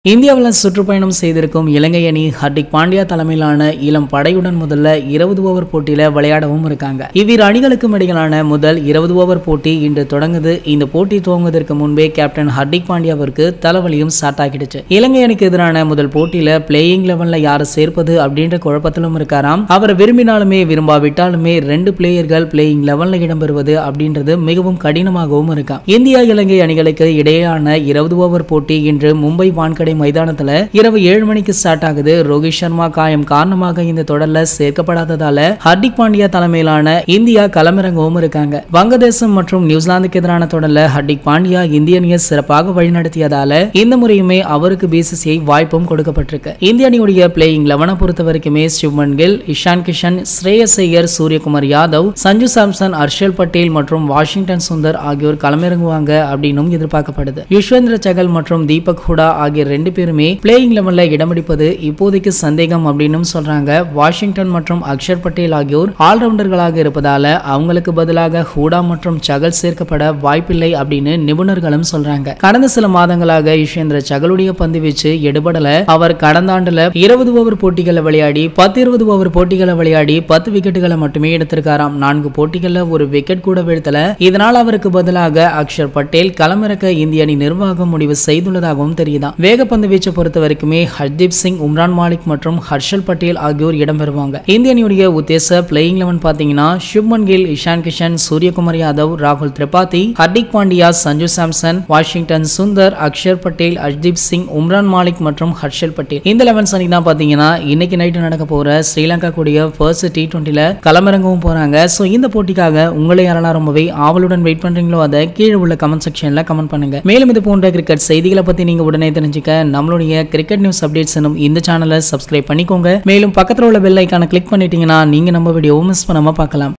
இந்தியாவில் சுற்றுப்பயணம் செய்திருக்கும் இலங்கை அணி ஹர்திக் பாண்டியா தலைமையிலான இளம் படையுடன் முதல்ல இருபது ஓவர் போட்டியில விளையாடவும் இருக்காங்க இவ்விரு அணிகளுக்கும் இடையிலான முதல் இருபது ஓவர் போட்டி இன்று தொடங்குது இந்த போட்டி துவங்குவதற்கு முன்பே கேப்டன் ஹர்திக் பாண்டியாவிற்கு தலைவலியும் ஸ்டார்ட் ஆகிடுச்சு இலங்கை அணிக்கு எதிரான முதல் போட்டியில பிளேயிங் லெவல்ல யாரை சேர்ப்பது அப்படின்ற குழப்பத்திலும் இருக்காராம் அவர் விரும்பினாலுமே விரும்பாவிட்டாலுமே ரெண்டு பிளேயர்கள் பிளேயிங் லெவல்ல இடம்பெறுவது அப்படின்றது மிகவும் கடினமாகவும் இருக்காம் இந்தியா இலங்கை அணிகளுக்கு இடையேயான இருபது ஓவர் போட்டி இன்று மும்பை வான்கடை மைதானத்துல இரவு ஏழு மணிக்கு ஸ்டார்ட் ஆகுது ரோஹித் சர்மா காயம் காரணமாக இந்த தொடர்ல சேர்க்கப்படாததால ஹர்திக் பாண்டியா தலைமையிலான இந்தியா களமிறங்கவும் இருக்காங்க வங்கதேசம் மற்றும் நியூசிலாந்துக்கு எதிரான தொடர்ல ஹர்திக் பாண்டியா இந்திய அணியை சிறப்பாக வழிநடத்தியதால இந்த முறையுமே அவருக்கு பிசிசிஐ வாய்ப்பும் கொடுக்கப்பட்டிருக்கு இந்திய அணியுடைய பிளேயிங் லெவனை பொறுத்த வரைக்குமே சிவ்மன் கில் இஷான் கிஷன் ஸ்ரேயஸ் ஐயர் சூரியகுமார் யாதவ் சஞ்சு சாம்சன் ஹர்ஷல் பட்டேல் மற்றும் வாஷிங்டன் சுந்தர் ஆகியோர் களமிறங்குவாங்க அப்படின்னும் எதிர்பார்க்கப்படுது யுஷ்வேந்திர சகல் மற்றும் தீபக் ஹுடா ஆகிய ரெண்டு பேருமே பிளேயிங் லெவல்ல இடமடிப்பது இப்போதைக்கு சந்தேகம் அப்படின்னும் சொல்றாங்க வாஷிங்டன் மற்றும் அக்ஷர் பட்டேல் ஆகியோர் ஆல்ரவுண்டர்களாக இருப்பதால அவங்களுக்கு பதிலாக ஹூடா மற்றும் சகல் சேர்க்கப்பட வாய்ப்பில்லை அப்படின்னு நிபுணர்களும் சொல்றாங்க கடந்த சில மாதங்களாக யுஷ்வேந்திர சகலுடைய பந்து வீச்சு எடுபடல அவர் கடந்த ஆண்டுல இருபது ஓவர் போட்டிகளை விளையாடி பத்து இருபது ஓவர் போட்டிகளை விளையாடி பத்து விக்கெட்டுகளை மட்டுமே எடுத்திருக்காராம் நான்கு போட்டிகள்ல ஒரு விக்கெட் கூட வீழ்த்தல இதனால் அவருக்கு பதிலாக அக்ஷர் பட்டேல் களமிறக்க இந்திய அணி நிர்வாகம் முடிவு செய்துள்ளதாகவும் தெரியுதாம் வேகப்பந்து வீச்சை பொறுத்த வரைக்குமே ஹர்தீப் சிங் உம்ரான் மாலிக் மற்றும் ஹர்ஷல் பட்டேல் ஆகியோர் இடம்பெறுவாங்க இந்திய அணியுடைய உத்தேச பிளேயிங் லெவன் பாத்தீங்கன்னா சுப்மன் கில் இஷான் கிஷன் சூரியகுமார் யாதவ் ராகுல் திரிபாதி ஹர்திக் பாண்டியா சஞ்சு சாம்சன் வாஷிங்டன் சுந்தர் அக்ஷர் பட்டேல் ஹர்தீப் சிங் உம்ரான் மாலிக் மற்றும் ஹர்ஷல் பட்டேல் இந்த லெவன்ஸ் அணி தான் பாத்தீங்கன்னா இன்னைக்கு நைட்டு நடக்க போற ஸ்ரீலங்கா கூடிய ஃபர்ஸ்ட் டி டுவெண்ட்டில களமிறங்கவும் போறாங்க ஸோ இந்த போட்டிக்காக உங்களை யாரெல்லாம் ரொம்பவே ஆவலுடன் வெயிட் பண்றீங்களோ அதை கீழே உள்ள கமெண்ட் செக்ஷன்ல கமெண்ட் பண்ணுங்க மேலும் இது போன்ற கிரிக்கெட் செய்திகளை பத்தி நீங்க உடனே தெரிஞ்சுக்க நம்மளுடைய கிரிக்கெட் நியூஸ் அப்டேட்ஸ் எனும் இந்த சேனலை சப்ஸ்கிரைப் பண்ணிக்கோங்க மேலும் பக்கத்தில் உள்ள பெல் ஐக்கான கிளிக் பண்ணிட்டீங்கன்னா நீங்க நம்ம வீடியோவும் மிஸ் பண்ணாம பார்க்கலாம்